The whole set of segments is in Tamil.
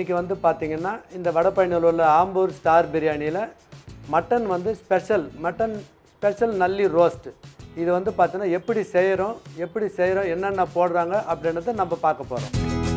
இன்றைக்கி வந்து பார்த்திங்கன்னா இந்த வடபழனியில் ஆம்பூர் ஸ்டார் பிரியாணியில் மட்டன் வந்து special mutton special nalli roast இது வந்து பார்த்தீங்கன்னா எப்படி செய்கிறோம் எப்படி செய்கிறோம் என்னென்ன போடுறாங்க அப்படின்றத நம்ம பார்க்க போகிறோம்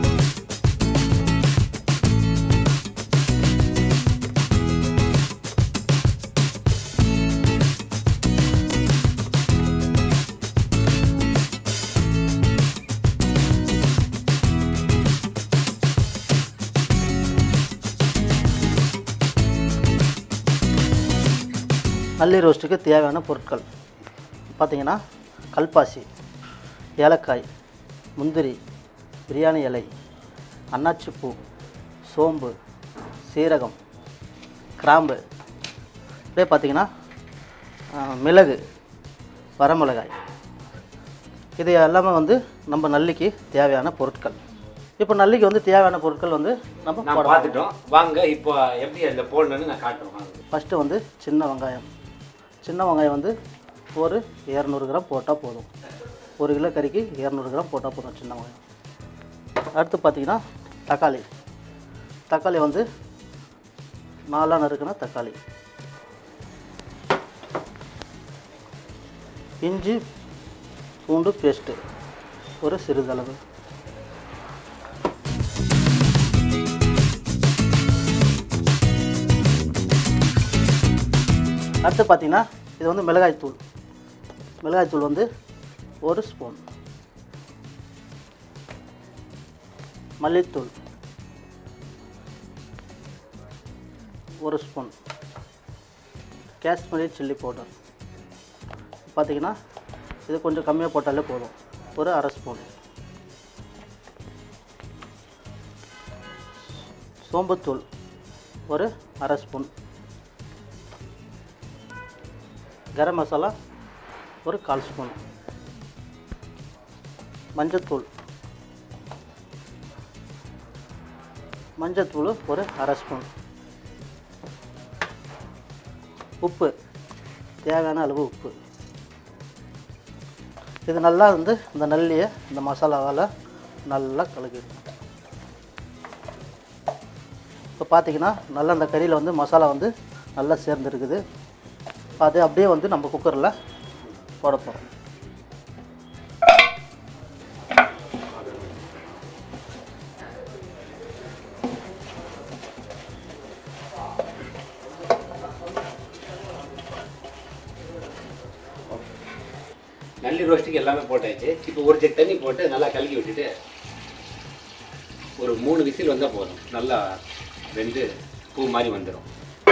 நல்லி ரோஸ்ட்டுக்கு தேவையான பொருட்கள் பார்த்தீங்கன்னா கல்பாசி ஏலக்காய் முந்திரி பிரியாணி இலை அன்னாச்சிப்பூ சோம்பு சீரகம் கிராம்பு அப்படியே பார்த்தீங்கன்னா ஆ, மிளகு வரமிளகாய் இது எல்லாமே வந்து நம்ம நல்லிக்கு தேவையான பொருட்கள் இப்போ நல்லிக்கு வந்து தேவையான பொருட்கள் வந்து நம்ம நான் போடலாம் பார்த்துட்டோம் வாங்க இப்போ எப்படி அதில் போடணும்னு நான் காட்டுறேன் வாங்க ஃபஸ்ட்டு வந்து சின்ன வெங்காயம் சின்ன வெங்காயம் வந்து ஒரு இரநூறு கிராம் போட்டால் போதும் ஒரு கிலோ கறிக்கு இரநூறு கிராம் போட்டால் போதும் சின்ன வெங்காயம் அடுத்து பார்த்தீங்கன்னா தக்காளி தக்காளி வந்து நாலாக நறுக்குன தக்காளி இஞ்சி பூண்டு பேஸ்ட்டு ஒரு சிறிதளவு அடுத்து பார்த்தீங்கன்னா இது வந்து மிளகாய்த்தூள் மிளகாய்த்தூள் வந்து ஒரு ஸ்பூன் மல்லித்தூள் ஒரு ஸ்பூன் காஷ்மீரி சில்லி பவுடர் பார்த்தீங்கன்னா இது கொஞ்சம் கம்மியாக போட்டாலே போதும் ஒரு அரை ஸ்பூன் சோம்புத்தூள் ஒரு அரை ஸ்பூன் கரம் மசாலா ஒரு கால் ஸ்பூன் மஞ்சத்தூள் மஞ்சத்தூள் ஒரு அரை ஸ்பூன் உப்பு தேவையான அளவு உப்பு இது நல்லா வந்து இந்த நல்லியை இந்த மசாலாவால் நல்லா கலக்கிடணும் இப்போ பார்த்தீங்கன்னா நல்லா அந்த கறியில் வந்து மசாலா வந்து நல்லா சேர்ந்துருக்குது அது அப்படியே வந்து நம்ம குக்கரில் போட போகிறோம் நல்லி ரோஸ்ட்டுக்கு எல்லாமே போட்டாச்சு இப்போ ஒரு ஜெக் தண்ணி போட்டு நல்லா கலக்கி விட்டுட்டு ஒரு மூணு விசில் வந்தால் போதும் நல்லா வெந்து பூ மாதிரி வந்துடும்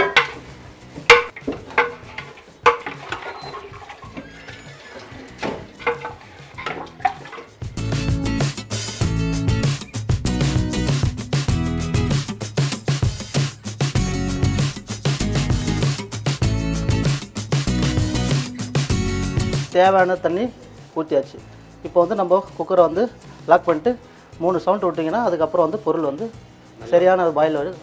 தேவையான தண்ணி ஊற்றியாச்சு இப்போ வந்து நம்ம குக்கரை வந்து லாக் பண்ணிட்டு மூணு சவுண்ட் விட்டிங்கன்னா அதுக்கப்புறம் வந்து பொருள் வந்து சரியான பாயில் ஆயிடும்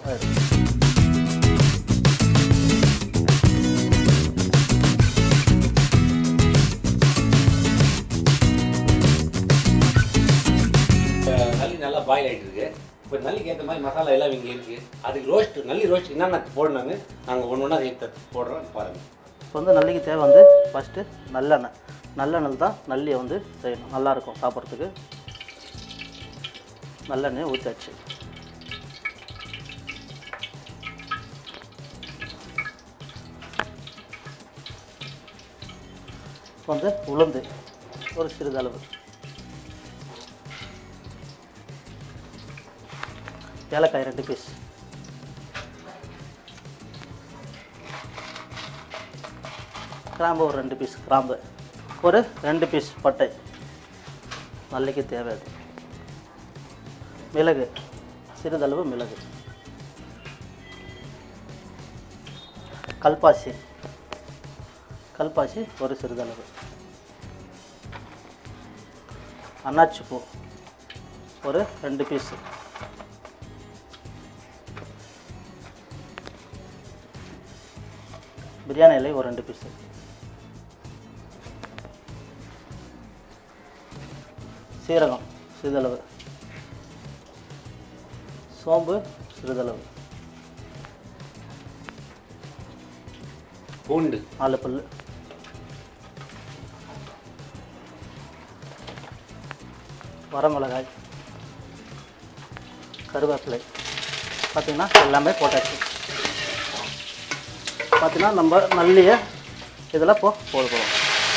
இப்போ நல்லி நல்லா பாயில் ஆகிட்டு இருக்கு இப்போ நல்லிக்கு ஏற்ற மாதிரி மசாலா எல்லாம் இங்கே இருக்குது அதுக்கு ரோஸ்ட் நல்லி ரோஸ்ட் என்னென்ன போடணும்னு நாங்கள் ஒன்று ஒன்றா சேர்த்து போடுறோம் பாருங்கள் இப்போ வந்து நல்லிக்கு தேவை வந்து ஃபஸ்ட்டு நல்லெண்ணெய் நல்லெண்ணெய் தான் நல்லியை வந்து செய்யணும் நல்லாயிருக்கும் சாப்பிட்றதுக்கு நல்லெண்ணெய் ஊற்றியாச்சு இப்போ வந்து உளுந்து ஒரு சிறிதளவு ஏலக்காய் ரெண்டு பீஸ் கிராம்பு ஒரு ரெண்டு பீஸ் கிராம்பு ஒரு ரெண்டு பீஸ் பட்டை நல்லிக்கு தேவை அது மிளகு சிறிதளவு மிளகு கல்பாசி கல்பாசி ஒரு சிறிதளவு அன்னாச்சி பூ ஒரு ரெண்டு பீஸு பிரியாணி இலை ஒரு ரெண்டு பீஸு சீரகம் சிறிதளவு சோம்பு சிறிதளவு பூண்டு நாலு பல் வரமிளகாய் கருவேப்பிலை பார்த்திங்கன்னா எல்லாமே போட்டாச்சு பார்த்திங்கன்னா நம்ம நல்லிய இதில் போ போட போகிறோம்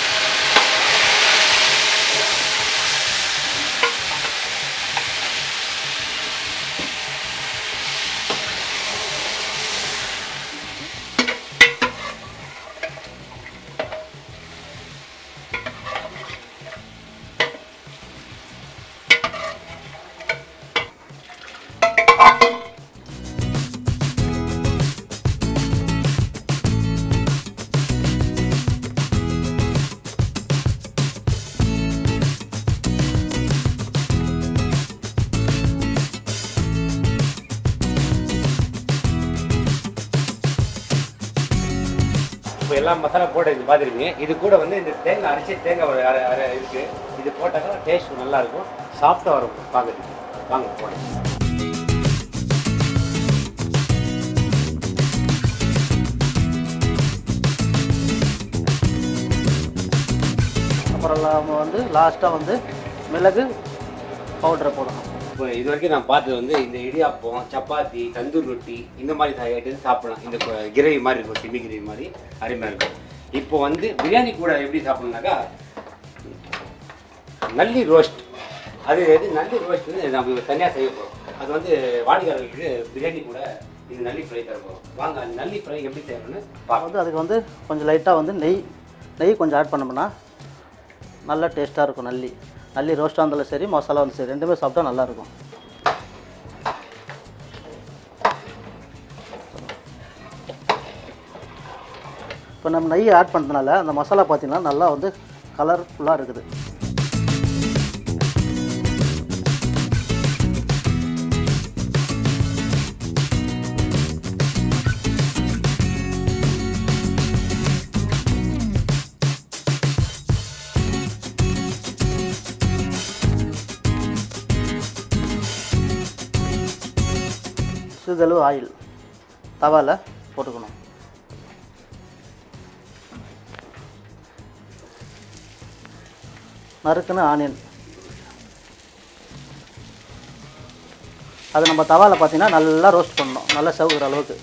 இப்போ எல்லாம் மசாலா போட்டு இது பார்த்துருக்கீங்க இது கூட வந்து இந்த தேங்காய் அரைச்சி தேங்காய் ஒரு அரை அரை இருக்கு இது போட்டாக்கா டேஸ்ட் நல்லா இருக்கும் சாஃப்டாக வரும் பார்க்குறதுக்கு வாங்க போடுங்க அப்புறம் நம்ம வந்து லாஸ்ட்டாக வந்து மிளகு பவுடரை போடணும் இப்போ இது வரைக்கும் நான் பார்த்தது வந்து இந்த இடியாப்பம் சப்பாத்தி தந்தூர் ரொட்டி இந்த மாதிரி ஐட்டம் சாப்பிடலாம் இந்த கிரேவி மாதிரி இருக்கும் சிம்மி கிரேவி மாதிரி அருமையாக இருக்கும் இப்போ வந்து பிரியாணி கூட எப்படி சாப்பிடணும்னாக்கா நல்லி ரோஸ்ட் அது எது நல்லி ரோஸ்ட் வந்து நம்ம தனியாக செய்ய போகிறோம் அது வந்து வாடிக்கையாளர்களுக்கு பிரியாணி கூட இந்த நல்லி ஃப்ரை தர போகிறோம் வாங்க அந்த நல்லி ஃப்ரை எப்படி செய்யணும்னு பார்க்கலாம் வந்து அதுக்கு வந்து கொஞ்சம் லைட்டாக வந்து நெய் நெய் கொஞ்சம் ஆட் பண்ணோம்னா நல்லா டேஸ்ட்டாக இருக்கும் நல்லி நல்லி ரோஸ்ட்டாக இருந்தாலும் சரி மசாலா வந்து சரி ரெண்டுமே சாப்பிட்டா நல்லாயிருக்கும் இப்போ நம்ம நெய் ஆட் பண்ணுறதுனால அந்த மசாலா பார்த்தீங்கன்னா நல்லா வந்து கலர்ஃபுல்லாக இருக்குது சிறிதளவு ஆயில் தவாவில் போட்டுக்கணும் நறுக்குன்னு ஆனியன் அது நம்ம தவாவில் பார்த்தீங்கன்னா நல்லா ரோஸ்ட் பண்ணணும் நல்லா செவக்குற அளவுக்கு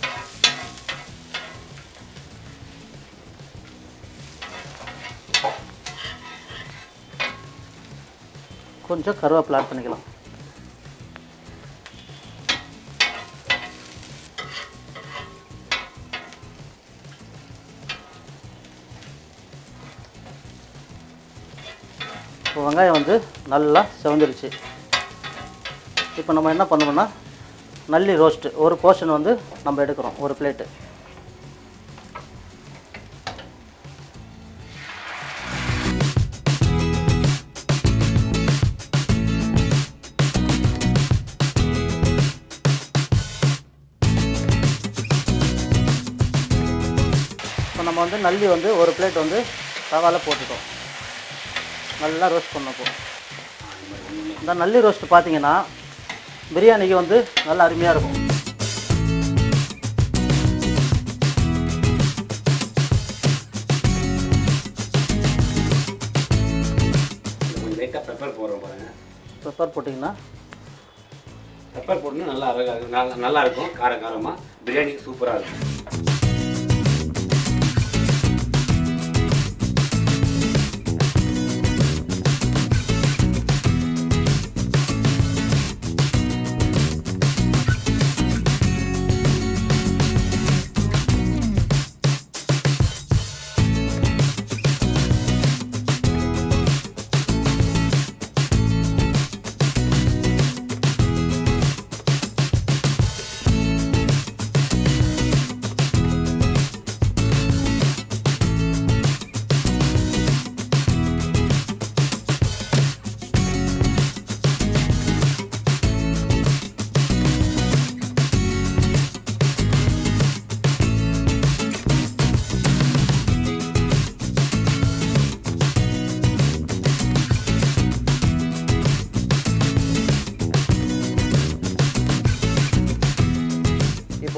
கொஞ்சம் கருவேப்பிலை ஆட் பண்ணிக்கலாம் இப்போ வெங்காயம் வந்து நல்லா செவந்துருச்சு இப்போ நம்ம என்ன பண்ணணும்னா நல்லி ரோஸ்ட்டு ஒரு போர்ஷன் வந்து நம்ம எடுக்கிறோம் ஒரு பிளேட்டு இப்போ நம்ம வந்து நல்லி வந்து ஒரு பிளேட் வந்து தவால போட்டுட்டோம் நல்லா ரோஸ்ட் பண்ணப்போ இந்த நல்லி ரோஸ்ட் பார்த்தீங்கன்னா பிரியாணிக்கு வந்து நல்லா அருமையாக இருக்கும் கொஞ்சம் லைட்டாக பெப்பர் போடுறோம் பாருங்கள் பெப்பர் போட்டிங்கன்னா பெப்பர் போட்டுனா நல்லா அழகா இருக்கும். நல்லா நல்லா இருக்கும் கார காரமாக பிரியாணிக்கு சூப்பராக இருக்கும்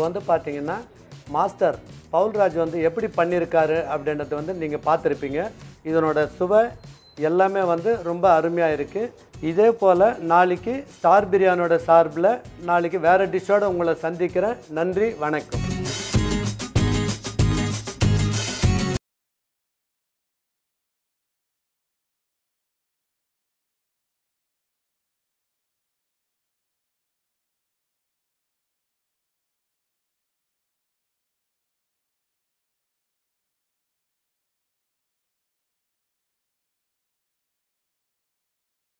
வந்து பார்த்தீங்கன்னா மாஸ்டர் பவுல்ராஜ் வந்து எப்படி பண்ணியிருக்காரு அப்படின்றத வந்து நீங்கள் பார்த்துருப்பீங்க இதனோட சுவை எல்லாமே வந்து ரொம்ப அருமையாக இருக்குது இதே போல் நாளைக்கு ஸ்டார் பிரியாணியோட சார்பில் நாளைக்கு வேறு டிஷ்ஷோடு உங்களை சந்திக்கிறேன் நன்றி வணக்கம்